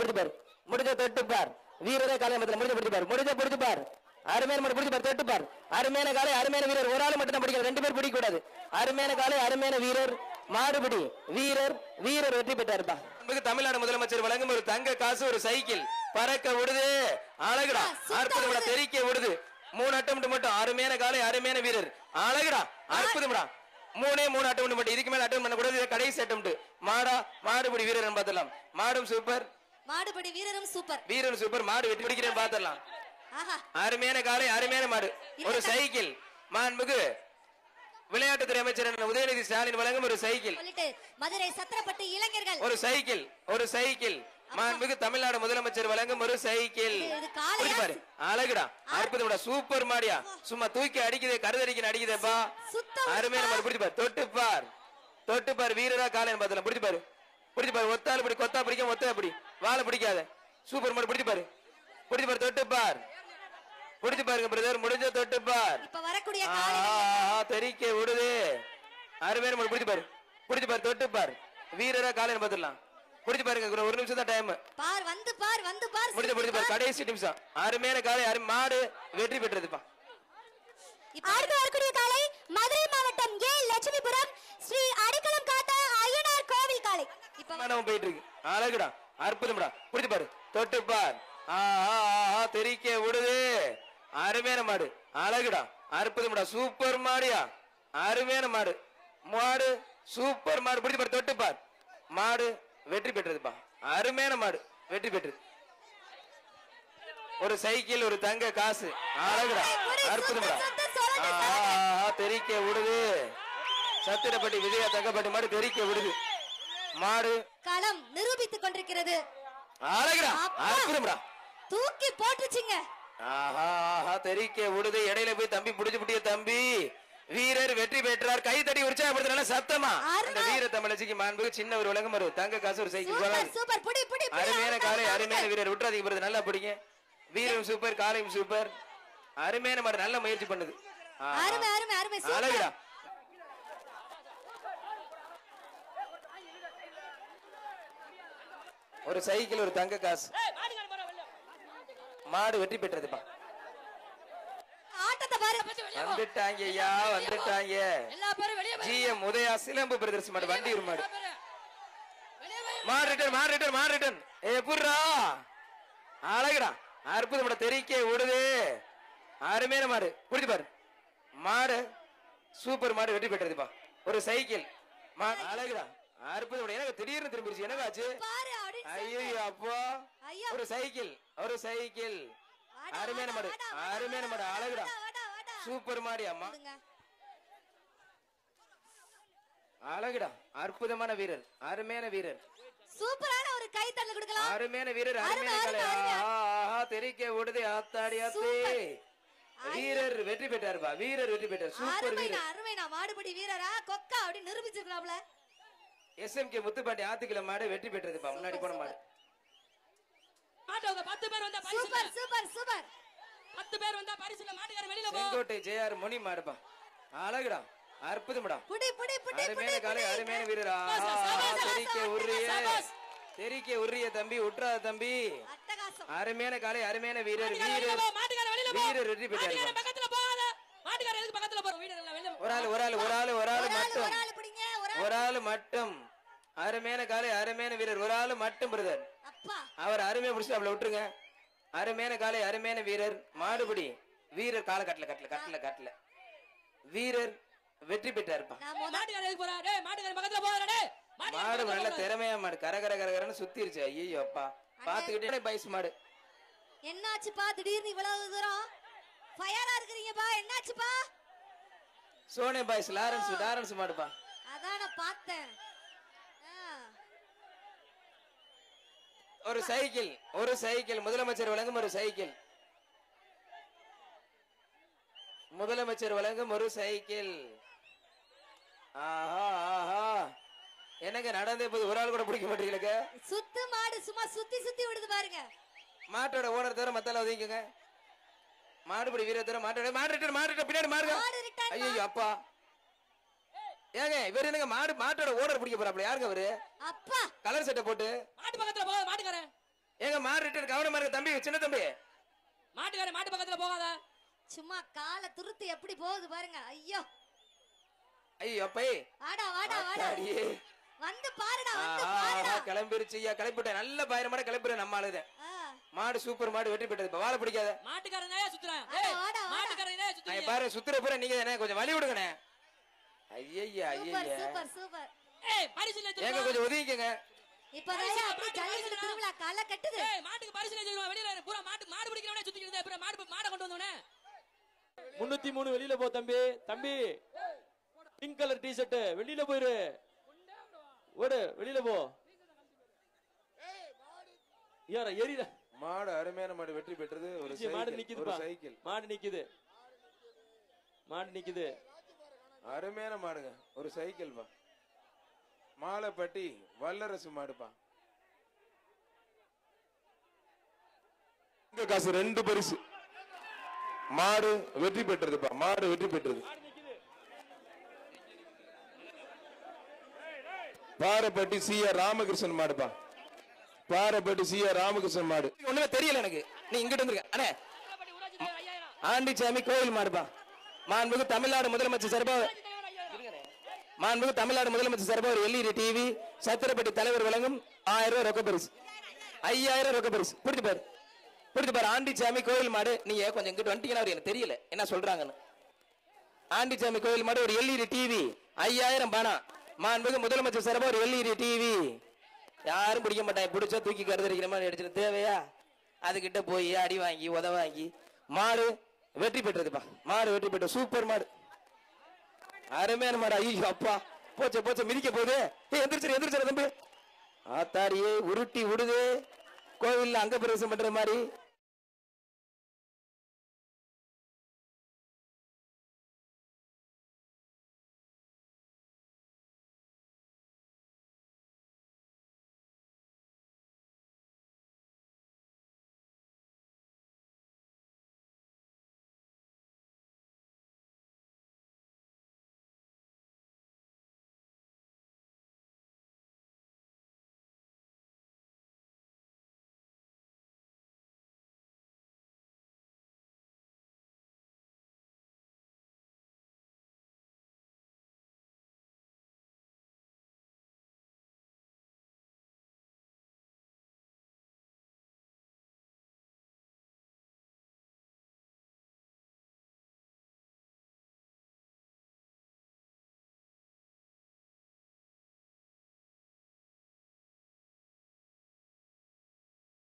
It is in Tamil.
பிடிச்சு பாரு முடிஞ்ச தொட்டு பார் வீரரே காலை மத்தில முடிஞ்ச பிடிச்சு பார் முடிஞ்ச பிடிச்சு பார் அருமையான மாடு பிடிச்சு பார் தொட்டு பார் அருமையான காலை அருமையான வீரர் ஒரு ஆள் மட்டும் தான் பிடிக்கணும் ரெண்டு பேர் பிடிக்க கூடாது அருமையான காலை அருமையான வீரர் மாடுபிடி வீரர் வீரர் வெற்றி பெற்றாருப்பா நமக்கு தமிழ்நாடு முதலமைச்சர் வழங்கும் ஒரு தங்க காசு ஒரு சைக்கிள் பறக்க விடுது அழகுடா அற்புதம்டா தெரிக்க விடுது மூணு அட்டம் மட்டும் அருமையான காலை அருமையான வீரர் அழகுடா அற்புதம்டா மூணே மூணு அட்டம் மட்டும் இதுக்கு மேல அட்டம் பண்ண கூடாது இது கடைசி அட்டம் மாடா மாடுபிடி வீரர் பார்த்தலாம் மாடும் சூப்பர் மாடுபடி வீரரும் சூப்பர் வீரர் சூப்பர் மாடு வெட்டி பிடிக்கிறேன் பார்த்தலாம் ஆஹா அருமையான காலை அருமையான மாடு ஒரு சைக்கிள் மாண்புக்கு விளையாட்டுத்துறை அமைச்சர் அண்ணன் உதயநிதி ஸ்டாலின் வழங்கும் ஒரு சைக்கிள் சொல்லிட்டு மதுரை சத்திரப்பட்டு இளைஞர்கள் ஒரு சைக்கிள் ஒரு சைக்கிள் மாண்புமிகு தமிழ்நாடு முதலமைச்சர் வழங்கும் ஒரு சைக்கிள் இது- இது காளையா? புரியுது பாரு அழகுடா அற்புதம்டா சூப்பர் மாடியா சும்மா தூக்கி அடிக்குது கருதடிக்கு அடிக்குதேப்பா சுத்தம் அருமையான மாடு பிடிச்சு பாரு தொட்டு பார் தொட்டு பார் வீரரா காலைன்னு பார்த்தலாம் பிடிச்சு பாரு பிடிச்சு பாரு ஒத்தால பிடி கொத்தா பிடிக்க ஒத்தா பிடி வாழை பிடிக்காத சூப்பர் மாடு பிடிச்சு பாரு பிடிச்சு பாரு தொட்டு பார் பிடிச்சு பாருங்க பிரதர் முடிஞ்ச தொட்டு பார் இப்ப வரக்கூடிய ஆஹா, காளைகள் ஆஹா, தெறிக்க விடுது அருமையான மாடு பிடிச்சு பாரு பிடிச்சு பாரு தொட்டு பார் வீரரா காலைன்னு பார்த்துடலாம் பிடிச்சு பாருங்க ஒரு- ஒரு நிமிஷம் தான் டைம் பார் வந்து பார் வந்து பார் முடிஞ்ச முடிஞ்சு பாரு கடைசி நிமிஷம் அருமையான காலை அரு மாடு வெற்றி பெற்றதுப்பா அடுத்து வரக்கூடிய காலை மதுரை மாவட்டம் ஏ லட்சுமிபுரம் ஸ்ரீ அடைக்கலம் காத்த ஐயனார் கோவில் காலை இப்ப மானவன் போயிட்டு இருக்கு அழகுடா அற்புதம்டா பிடிச்சு பாரு தொட்டு பார் ஆஹா, ஆஹா, தெறிக்க விடுது அருமையான மாடு அழகுடா அற்புதம்டா சூப்பர் மாடியா அருமையான மாடு மாடு சூப்பர் மாடு பிடிச்சு பாரு தொட்டு பார் மாடு வெற்றி பெற்றதுப்பா அருமையான மாடு வெற்றி பெற்றது ஒரு சைக்கிள் ஒரு தங்க காசு அழகுடா அற்புதம்டா ஆஹா, தெறிக்க விடுது சத்திரப்பட்டி விஜயா தங்கப்பட்டி மாடு தெறிக்க விடுது மாடு களம் நிரூபித்துக் கொண்டிருக்கிறது அழகுடா அப்பா. அற்புதம்டா தூக்கி போட்டுச்சுங்க ஆஹா ஆஹா தெறிக்க விடுது இடையில போய் தம்பி புடிச்சு புட்டிய தம்பி வீரர் வெற்றி பெற்றார் கை தட்டி உற்சாகப்படுத்தினால சத்தமா அருமை. அந்த வீர தமிழச்சிக்கு மாண்புக்கு சின்ன ஒரு உலகம் ஒரு தங்க காசு ஒரு சைக்கிள் சூப்பர் போலாம். சூப்பர் புடி புடி புடி. அருமையான அவுட், காலை அவுட், அருமையான அவுட். வீரர் விட்டுறாதீங்க போறது நல்லா பிடிங்க வீரம் சூப்பர் காலையும் சூப்பர் அருமையான மாடு நல்ல முயற்சி பண்ணுது ஆஹா. அருமை அருமை அருமை சூப்பர் அழகுடா ஒரு சைக்கிள் ஒரு தங்க காசு மாடு வெற்றி பெற்றதுப்பா ஆட்டத்தை பாரு வந்துட்டாங்க ஐயா வந்துட்டாங்க எல்லா பேரும் வெளியே போய் ஜிஎம் உதயா சிலம்பு பிரதர்ஸ் மாடு வண்டி ஒரு மாடு பேரு. வெளியே போய் மாடு ரிட்டர்ன் மாடு ரிட்டர்ன் மாடு ரிட்டர்ன் ஏ புர்ரா அழகுடா அற்புதம் மாடு தெறிக்க விடுது அருமையான மாடு புரிஞ்சு பாரு மாடு சூப்பர் மாடு வெற்றி பெற்றதுப்பா ஒரு சைக்கிள் மாடு அழகுடா அற்புதம் மாடு. எனக்கு திடீர்னு திரும்பிடுச்சு எனக்கு ஆச்சு பாரு அப்படின்னு ஐயோ அப்போ ஐயோ. ஒரு சைக்கிள் ஒரு சைக்கிள் வாடா, அருமையான மாடு வாடா, வாடா, அருமையான மாடு வாடா, அழகுடா வாடா, வாடா, வாடா. சூப்பர் மாடி அம்மா கொடுங்க. அழகுடா அற்புதமான வீரர் அருமையான வீரர் சூப்பரான ஒரு கை தள்ளு கொடுக்கலாம் அருமையான வீரர் அருமை, அருமையான கலை அருமை, அருமை. ஆஹா, ஆஹா தெரிக்க விடுது ஆத்தாடி ஆத்தே சூப்பர். வீரர் வெற்றி பெற்றாருப்பா வீரர் வெற்றி பெற்றார் சூப்பர் அருமைண்ணா வீரர் அருமைண்ணா மாடுபடி வீரரா கொக்கா அப்படின்னு நிரூபிச்சிருக்கலாம்ல எஸ்எம்கே முத்துப்பாண்டி ஆத்துக்கிழ மாடு வெற்றி பெற்றதுப்பா முன்னாடி போன மாடு மாட்டவங்க பத்து பேர் வந்தா பரிசுல சூப்பர் சூப்பர் சூப்பர் பத்து பேர் வந்தா பரிசுல மாட்டுக்கார வெளியில போ செங்கோட்டை ஜேஆர் முனி மாடுப்பா அழகுடா அற்புதம்டா புடி புடி புடி புடி அருமையான காலை புடி. அருமையான வீரர் ஆஹா, சாபாஸ், ஆஹா, சாபாஸ், தெரிக்க சாபாஸ், உரிய சாபாஸ். தெரிக்க உரிய தம்பி உற்றாத தம்பி அட்டகாசம் அருமையான காலை அருமையான வீரர் மாட்டுக்கார வெளியில வீரர் போ மாட்டுக்கார வெளியில போ வீரர் வெற்றி மாட்டுக்கார பெற்றார் பக்கத்துல போகாத மாட்டுக்கார எதுக்கு பக்கத்துல போ வீடு எல்லாம் வெளியில போ. ஒரு ஆள் ஒரு ஆள் ஒரு ஆள் ஒரு ஆள் ஒரு ஆள் மட்டும் ஒரு ஆள் பிடிங்க ஒரு ஆள் ஒரு ஆள் மட்டும் அருமையான காலை அருமையான வீரர் ஒரு ஆள் மட்டும் பிரதர் அப்பா அவர் அருமையா பிடிச்சி அவளை விட்டுருங்க அருமையான காலை அருமையான வீரர் மாடுபிடி வீரர் காலை கட்டல கட்டல கட்டல கட்டல வீரர் வெற்றி பெற்றாருப்பா நான் முத மாட்டுக்கார எதுக்கு போறா டேய் மாட்டுக்கார பக்கத்துல போகாத டேய் மாட்டுக்கார மாடு பக்கத்துல நல்ல போகாத. திறமையா மாடு கர கர கர கரன்னு சுத்திருச்சு ஐயோ அப்பா பாத்துக்கிட்டே பைஸ் மாடு என்னாச்சுப்பா திடீர்னு இவ்வளவு தூரம் ஃபயரா இருக்கிறீங்கப்பா என்னாச்சுப்பா சோனே பாய்ஸ் லாரன்ஸ் லாரன்ஸ் மாடுப்பா அதான் நான் பார்த்தேன் ஆ. ஒரு சைக்கிள் ஒரு சைக்கிள் முதலமைச்சர் வழங்கும் ஒரு சைக்கிள் முதலமைச்சர் வழங்கும் ஒரு சைக்கிள் ஆஹா ஆஹா என்னங்க நடந்தே போது ஒரு ஆள் கூட பிடிக்க மாட்டீங்களே சுத்து மாடு சும்மா சுத்தி சுத்தி விடுது பாருங்க மாட்டோட ஓனர் தவிர மத்தால ஒதுங்கிக்கோங்க மாடுபடி வீரர் தவிர மாட்டோட மாடு return, மாடு return, பின்னாடி மாறுங்க மாடு return, ஐயோ அப்பா ஏங்க இவர் என்னங்க மாடு மாட்டோட ஓனர் பிடிக்க போறாப்ல யாருங்க அவரு அப்பா கலர் சட்டை போட்டு மாட்டு பக்கத்துல போகாத மாட்டுக்கார மாறு ரிட்டர்ன் கவனமா இருக்க தம்பி சின்ன தம்பி மாட்டுக்காரன் மாட்டு பக்கத்துல போகாத சும்மா காலை துருத்து எப்படி போகுது பாருங்க ஐயோ ஐயோ அப்பை வாடா வாடா வாடா அடியே. வந்து பாருடா வந்து ஆஹா, பாருடா கிளம்பிருச்சு ஐயா கிளப்பிட்டேன் நல்ல பயணமான கிளப்பிடுறேன் நம்ம ஆளுதான் ஆ, மாடு சூப்பர் மாடு வெற்றி பெற்றது இப்ப வாழை பிடிக்காத மாட்டுக்காரன் தான் சுத்துறான் வாடா, ஏய், வாடா, வாடா. மாட்டுக்காரன் தான் நான் சுத்துறீங்க பாரு சுத்துற பூரா நீங்க தானே கொஞ்சம் வழி விடுங்கண்ணே ஐயா சூப்பர் ஐயா சூப்பர் சூப்பர் ஏய் பரிசு இல்ல ஏங்க கொஞ்சம் ஒதுங்கிக்கங்க இப்பதான் அப்படி ஜல்லிக்கட்டு திருவிழா களை கட்டுது ஏய் மாட்டுக்கு பரிசு இல்ல வெளியில இரு. பூரா மாட்டு மாடு பிடிக்கிறவனே சுத்திக்கிறது அப்புறம் மாடு மாடை கொண்டு வந்தவனே முன்னூத்தி மூணு வெளியில போ தம்பி தம்பி பிங்க் கலர் டி ஷர்ட் வெளியில போயிரு ஓடு வெளியில போ யாரா எரியுதா மாடு அருமையான மாடு வெற்றி பெற்றது ஒரு சரி, மாடு சைக்கிள் ஒரு நிக்குதுப்பா சைக்கிள் மாடு நிக்குது மாடு நிக்குது அருமையான மாடுங்க ஒரு சைக்கிள் பா மாலைப்பட்டி வல்லரசு மாடுப்பா இந்த காசு ரெண்டு பரிசு மாடு வெற்றி பெற்றதுப்பா மாடு வெற்றி பெற்றது பாரப்பட்டி சி ஆர் ராமகிருஷ்ணன் மாடுப்பா பாரப்பட்டி சி ஆர் ராமகிருஷ்ணன் மாடு ஒண்ணுமே தெரியல எனக்கு நீ இங்கிட்டு வந்திருக்க அண்ணே படி ஊராட்சி தலைவர் ஐயாயிரம் ஆண்டிச்சாமி கோயில் மாடுப்பா மாண்புக்கு தமிழ்நாடு முதலமைச்சர் சார்பாக மாண்புக்கு தமிழ்நாடு முதலமைச்சர் சார்பாக ஒரு எல்இடி டிவி சத்திரப்பட்டி தலைவர் வழங்கும் ஆயிரம் ரூபாய் ரொக்க பரிசு ஐயாயிரம் ரொக்க பரிசு பிடிச்சு பாரு பிடிச்சு பாரு ஆண்டிச்சாமி கோயில் மாடு நீங்க கொஞ்சம் இங்கிட்டு வந்துட்டீங்கன்னா அவர் எனக்கு தெரியல என்ன சொல்றாங்கன்னு ஆண்டிச்சாமி கோயில் மாடு ஒரு எல்இடி டிவி ஐயாயிரம் பணம் மாண்புக்கு முதலமைச்சர் சார்பாக ஒரு எல்இடி டிவி யாரும் பிடிக்க மாட்டாங்க பிடிச்சா தூக்கி கருதறிக்கிற மாதிரி அடிச்சிட்டு தேவையா அதுகிட்ட போய் அடி வாங்கி உத வாங்கி மாடு வெற்றி பெற்றதுப்பா மாடு வெற்றி பெற்ற சூப்பர் மாடு அருமையான மாடு ஐயோ அப்பா போச்சே போச்சே மிதிக்க போகுது ஏய் எந்திரிச்சிரு எந்திரிச்சிரு தம்பி ஆத்தாரியே உருட்டி விடுது கோவில்ல அங்க பிரவேசம் பண்ற மாதிரி